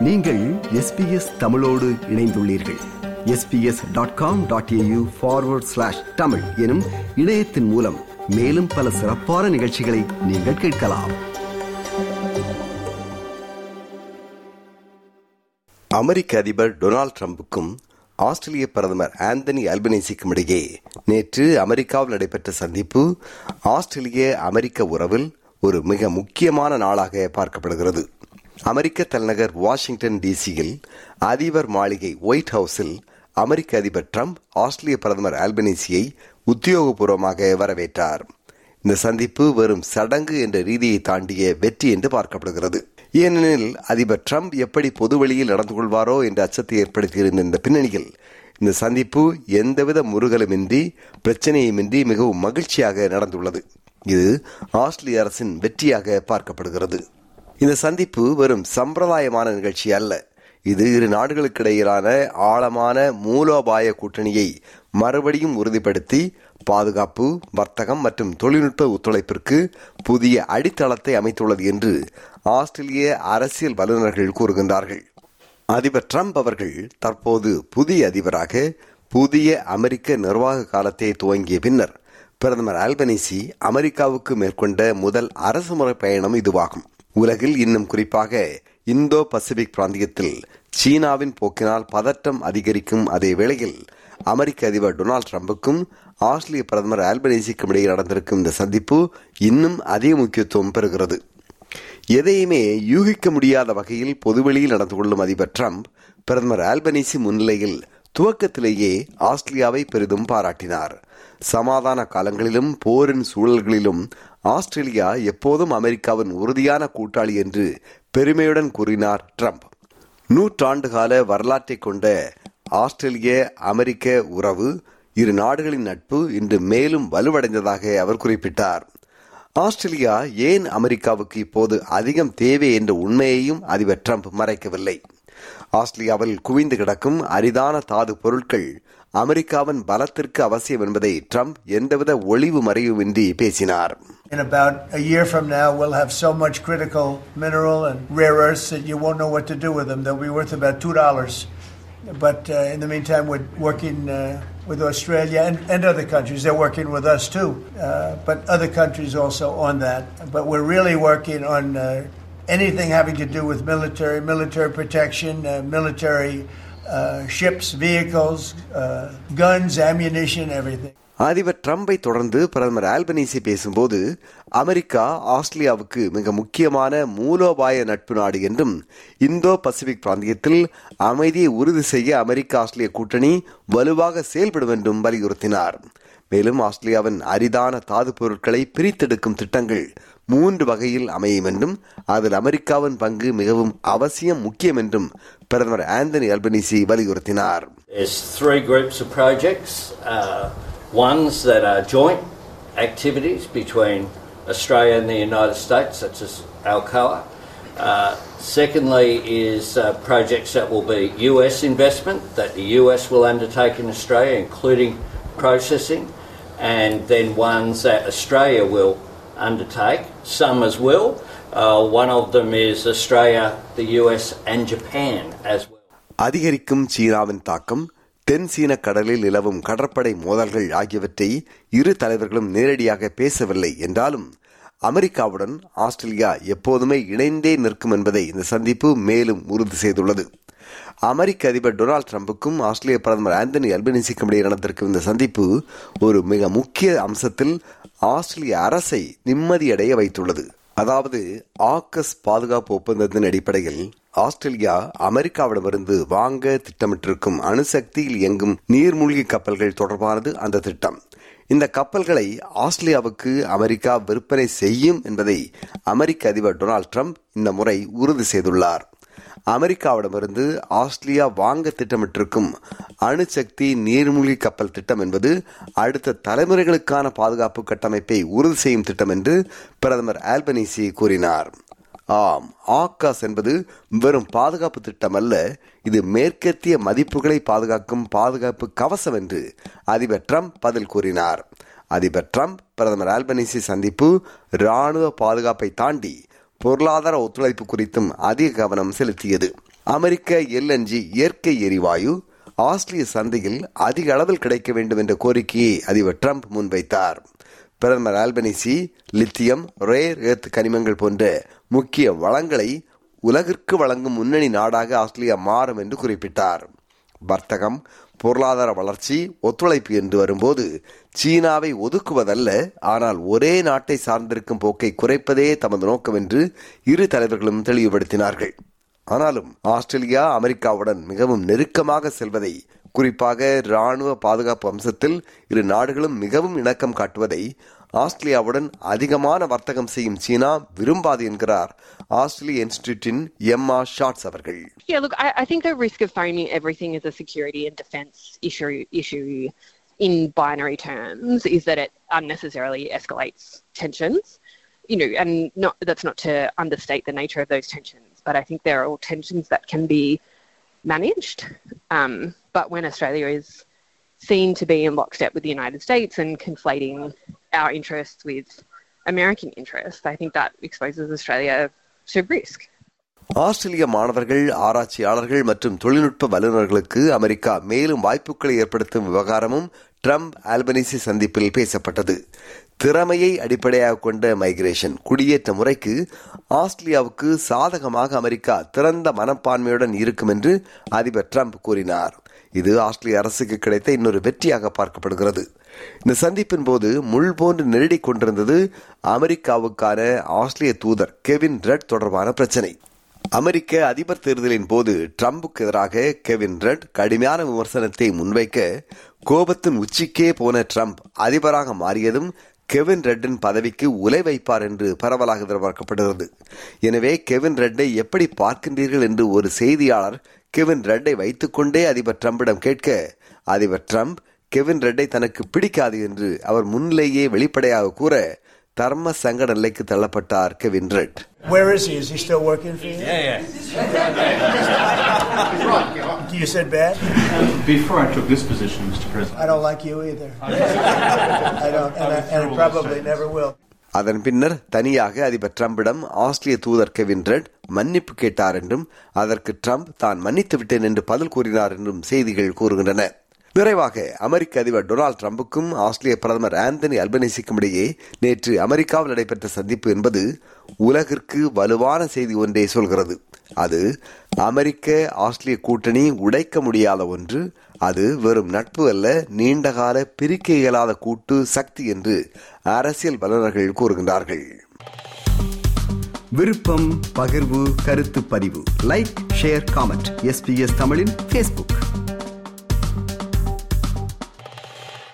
நீங்கள் எஸ்பிஎஸ் தமிழோடு இணைந்துள்ளீர்கள் SBS dot com dot AU forward slash Tamil எனும் இணையத்தின் மூலம் மேலும் பல சிறப்பான நிகழ்ச்சிகளை நீங்கள் கேட்கலாம் அமெரிக்க அதிபர் டொனால்ட் ட்ரம்புக்கும் ஆஸ்திரேலிய பிரதமர் ஆந்தனி அல்பனேசிக்கும் இடையே நேற்று அமெரிக்காவில் நடைபெற்ற சந்திப்பு ஆஸ்திரேலிய அமெரிக்க உறவில் ஒரு மிக முக்கியமான நாளாக பார்க்கப்படுகிறது அமெரிக்க தலைநகர் வாஷிங்டன் டிசியில் அதிபர் மாளிகை ஒயிட் ஹவுஸில் அமெரிக்க அதிபர் ட்ரம்ப் ஆஸ்திரேலிய பிரதமர் ஆல்பனேசியை உத்தியோகபூர்வமாக வரவேற்றார் இந்த சந்திப்பு வெறும் சடங்கு என்ற ரீதியை தாண்டிய வெற்றி என்று பார்க்கப்படுகிறது ஏனெனில் அதிபர் ட்ரம்ப் எப்படி பொதுவெளியில் நடந்து கொள்வாரோ என்ற அச்சத்தை ஏற்படுத்தியிருந்த இந்த பின்னணியில் இந்த சந்திப்பு எந்தவித முருகலுமின்றி பிரச்சனையுமின்றி மிகவும் மகிழ்ச்சியாக நடந்துள்ளது இது ஆஸ்திரேலிய அரசின் வெற்றியாக பார்க்கப்படுகிறது இந்த சந்திப்பு வெறும் சம்பிரதாயமான நிகழ்ச்சி அல்ல இது இரு நாடுகளுக்கிடையிலான ஆழமான மூலோபாய கூட்டணியை மறுபடியும் உறுதிப்படுத்தி பாதுகாப்பு வர்த்தகம் மற்றும் தொழில்நுட்ப ஒத்துழைப்பிற்கு புதிய அடித்தளத்தை அமைத்துள்ளது என்று ஆஸ்திரேலிய அரசியல் வல்லுநர்கள் கூறுகின்றார்கள் அதிபர் ட்ரம்ப் அவர்கள் தற்போது புதிய அதிபராக புதிய அமெரிக்க நிர்வாக காலத்தை துவங்கிய பின்னர் பிரதமர் ஆல்பனீசி அமெரிக்காவுக்கு மேற்கொண்ட முதல் அரசுமுறை பயணம் இதுவாகும் உலகில் இன்னும் குறிப்பாக இந்தோ பசிபிக் பிராந்தியத்தில் சீனாவின் போக்கினால் பதட்டம் அதிகரிக்கும் அதே வேளையில் அமெரிக்க அதிபர் டொனால்டு ட்ரம்புக்கும் ஆஸ்திரேலிய பிரதமர் ஆல்பனீசிக்கும் இடையே நடந்திருக்கும் இந்த சந்திப்பு இன்னும் அதிக முக்கியத்துவம் பெறுகிறது எதையுமே யூகிக்க முடியாத வகையில் பொதுவெளியில் நடந்து கொள்ளும் அதிபர் ட்ரம்ப் பிரதமர் ஆல்பனீசி முன்னிலையில் துவக்கத்திலேயே ஆஸ்திரேலியாவை பெரிதும் பாராட்டினார் சமாதான காலங்களிலும் போரின் சூழல்களிலும் ஆஸ்திரேலியா எப்போதும் அமெரிக்காவின் உறுதியான கூட்டாளி என்று பெருமையுடன் கூறினார் ட்ரம்ப் நூற்றாண்டுகால வரலாற்றை கொண்ட ஆஸ்திரேலிய அமெரிக்க உறவு இரு நாடுகளின் நட்பு இன்று மேலும் வலுவடைந்ததாக அவர் குறிப்பிட்டார் ஆஸ்திரேலியா ஏன் அமெரிக்காவுக்கு இப்போது அதிகம் தேவை என்ற உண்மையையும் அதிபர் ட்ரம்ப் மறைக்கவில்லை ஆஸ்திரேலியாவில் குவிந்து கிடக்கும் அரிதான தாது பொருட்கள் அமெரிக்காவின் பலத்திற்கு அவசியம் என்பதை ட்ரம்ப் எந்தவித ஒளிவு மறைவுமின்றி பேசினார் In about a year from now, we'll have so much critical mineral and rare earths that you won't know what to do with them. They'll be worth about two dollars. But uh, in the meantime, we're working uh, with Australia and, and other countries. They're working with us too, uh, but other countries also on that. But we're really working on uh, anything having to do with military, military protection, uh, military uh, ships, vehicles, uh, guns, ammunition, everything. அதிபர் ட்ரம்பை தொடர்ந்து பிரதமர் Albanese பேசும்போது America ஆஸ்திரேலியாவுக்கு மிக முக்கியமான மூலோபாய நட்பு நாடு என்றும் இந்தோ பசிபிக் பிராந்தியத்தில் அமைதியை உறுதி செய்ய அமெரிக்க ஆஸ்திரேலிய கூட்டணி வலுவாக செயல்படும் என்றும் வலியுறுத்தினார் மேலும் ஆஸ்திரேலியாவின் அரிதான தாது பொருட்களை பிரித்தெடுக்கும் திட்டங்கள் மூன்று வகையில் அமையும் என்றும் அதில் அமெரிக்காவின் பங்கு மிகவும் அவசியம் முக்கியம் என்றும் பிரதமர் ஆந்தனி அல்பனிசி வலியுறுத்தினார் There's three groups of projects. Uh, ones that are joint activities between Australia and the United States, such as Alcoa. Uh, secondly, is uh, projects that will be US investment that the US will undertake in Australia, including processing, and then ones that Australia will undertake. Some as well. Uh, one of them is Australia, the US, and Japan as well. அதிகரிக்கும் சீனாவின் தாக்கம் தென் சீன கடலில் நிலவும் கடற்படை மோதல்கள் ஆகியவற்றை இரு தலைவர்களும் நேரடியாக பேசவில்லை என்றாலும் அமெரிக்காவுடன் ஆஸ்திரேலியா எப்போதுமே இணைந்தே நிற்கும் என்பதை இந்த சந்திப்பு மேலும் உறுதி செய்துள்ளது அமெரிக்க அதிபர் டொனால்டு ட்ரம்புக்கும் ஆஸ்திரேலிய பிரதமர் ஆந்தனி அல்பனிசிக்கும் இடையே நடந்திருக்கும் இந்த சந்திப்பு ஒரு மிக முக்கிய அம்சத்தில் ஆஸ்திரேலிய அரசை நிம்மதியடைய வைத்துள்ளது அதாவது ஆக்கஸ் பாதுகாப்பு ஒப்பந்தத்தின் அடிப்படையில் ஆஸ்திரேலியா அமெரிக்காவிடமிருந்து வாங்க திட்டமிட்டிருக்கும் அணுசக்தியில் இயங்கும் நீர்மூழ்கி கப்பல்கள் தொடர்பானது அந்த திட்டம் இந்த கப்பல்களை ஆஸ்திரேலியாவுக்கு அமெரிக்கா விற்பனை செய்யும் என்பதை அமெரிக்க அதிபர் டொனால்டு ட்ரம்ப் இந்த முறை உறுதி செய்துள்ளார் அமெரிக்காவிடமிருந்து ஆஸ்திரேலியா வாங்க திட்டமிட்டிருக்கும் அணுசக்தி நீர்மூழ்கி கப்பல் திட்டம் என்பது அடுத்த தலைமுறைகளுக்கான பாதுகாப்பு கட்டமைப்பை உறுதி செய்யும் திட்டம் என்று பிரதமர் ஆல்பனீசி கூறினார் ஆம் ஆகாஸ் என்பது வெறும் பாதுகாப்பு திட்டம் அல்ல இது மேற்கத்திய மதிப்புகளை பாதுகாக்கும் பாதுகாப்பு கவசம் என்று அதிபர் ட்ரம்ப் பதில் கூறினார் அதிபர் ட்ரம்ப் பிரதமர் ஆல்பனீசி சந்திப்பு ராணுவ பாதுகாப்பை தாண்டி பொருளாதார ஒத்துழைப்பு குறித்தும் அதிக கவனம் செலுத்தியது அமெரிக்க எல்என்ஜி இயற்கை எரிவாயு ஆஸ்திரேலிய சந்தையில் அதிக அளவில் கிடைக்க வேண்டும் என்ற கோரிக்கையை அதிபர் ட்ரம்ப் முன்வைத்தார் பிரதமர் ஆல்பனிசி லித்தியம் ரேர் ஏர்த் கனிமங்கள் போன்ற முக்கிய வளங்களை உலகிற்கு வழங்கும் முன்னணி நாடாக ஆஸ்திரேலியா மாறும் என்று குறிப்பிட்டார் வர்த்தகம் பொருளாதார வளர்ச்சி ஒத்துழைப்பு என்று வரும்போது சீனாவை ஒதுக்குவதல்ல ஆனால் ஒரே நாட்டை சார்ந்திருக்கும் போக்கை குறைப்பதே தமது நோக்கம் என்று இரு தலைவர்களும் தெளிவுபடுத்தினார்கள் ஆனாலும் ஆஸ்திரேலியா அமெரிக்காவுடன் மிகவும் நெருக்கமாக செல்வதை குறிப்பாக ராணுவ பாதுகாப்பு அம்சத்தில் இரு நாடுகளும் மிகவும் இணக்கம் காட்டுவதை ஆஸ்திரேலியாவுடன் அதிகமான வர்த்தகம் செய்யும் சீனா விரும்பாது என்கிறார் ஆஸ்திரேலிய இன்ஸ்டிடியூட்டின் எம்மா ஷார்ட்ஸ் அவர்கள் Yeah, look, I, I think the risk of framing everything as a security and defence issue issue in binary terms is that it unnecessarily escalates tensions. You know, and not that's not to understate the nature of those tensions, but I think there are all tensions that can be managed. Um, but when Australia is seen to be in lockstep with the United States and conflating our interests with American interests, I think that exposes Australia to risk. ஆஸ்திரேலிய மாணவர்கள் ஆராய்ச்சியாளர்கள் மற்றும் தொழில்நுட்ப வல்லுநர்களுக்கு America மேலும் வாய்ப்புகளை ஏற்படுத்தும் விவகாரமும் Trump Albanese சந்திப்பில் பேசப்பட்டது திறமையை அடிப்படையாக கொண்ட மைக்ரேஷன் குடியேற்ற முறைக்கு ஆஸ்திரேலியாவுக்கு சாதகமாக அமெரிக்கா திறந்த மனப்பான்மையுடன் இருக்கும் என்று அதிபர் ட்ரம்ப் கூறினார் இது ஆஸ்திரேலிய அரசுக்கு கிடைத்த இன்னொரு வெற்றியாக பார்க்கப்படுகிறது இந்த சந்திப்பின் போது முள் போன்று நெருடிக் கொண்டிருந்தது அமெரிக்காவுக்கான ஆஸ்திரேலிய தூதர் கெவின் ரெட் தொடர்பான பிரச்சனை அமெரிக்க அதிபர் தேர்தலின் போது ட்ரம்புக்கு எதிராக கெவின் ரெட் கடுமையான விமர்சனத்தை முன்வைக்க கோபத்தின் உச்சிக்கே போன ட்ரம்ப் அதிபராக மாறியதும் கெவின் ரெட்டின் பதவிக்கு உலை வைப்பார் என்று பரவலாக எதிர்பார்க்கப்படுகிறது எனவே கெவின் ரெட்டை எப்படி பார்க்கின்றீர்கள் என்று ஒரு செய்தியாளர் கெவின் ரெட்டை வைத்துக்கொண்டே அதிபர் ட்ரம்பிடம் கேட்க அதிபர் ட்ரம்ப் கெவின் ரெட்டை தனக்கு பிடிக்காது என்று அவர் முன்னிலேயே வெளிப்படையாக கூற தர்ம சங்கட நிலைக்கு தள்ளப்பட்டார் Kevin Rudd Where is he? Is he still working for you? Yeah, yeah. You said bad? Before I took this position, Mr. President. I don't like you either. I don't, and I, and I probably never will. அதன் பின்னர் தனியாக அதிபர் ட்ரம்பிடம் ஆஸ்திரேலிய தூதர் Kevin red மன்னிப்பு கேட்டார் என்றும் அதற்கு Trump தான் மன்னித்து விட்டேன் என்று பதில் கூறினார் என்றும் செய்திகள் கூறுகின்றன நிறைவாக அமெரிக்க அதிபர் டொனால்டு ட்ரம்புக்கும் ஆஸ்திரேலிய பிரதமர் ஆந்தனி அல்பனேசிக்கும் இடையே நேற்று அமெரிக்காவில் நடைபெற்ற சந்திப்பு என்பது உலகிற்கு வலுவான செய்தி ஒன்றே சொல்கிறது அது அமெரிக்க ஆஸ்திரேலிய கூட்டணி உடைக்க முடியாத ஒன்று அது வெறும் நட்பு அல்ல நீண்டகால பிரிக்க இயலாத கூட்டு சக்தி என்று அரசியல் வல்லுநர்கள் கூறுகின்றார்கள் விருப்பம் பகிர்வு கருத்து பதிவு லைக் ஷேர் காமெண்ட் எஸ்பிஎஸ் தமிழின் ஃபேஸ்புக்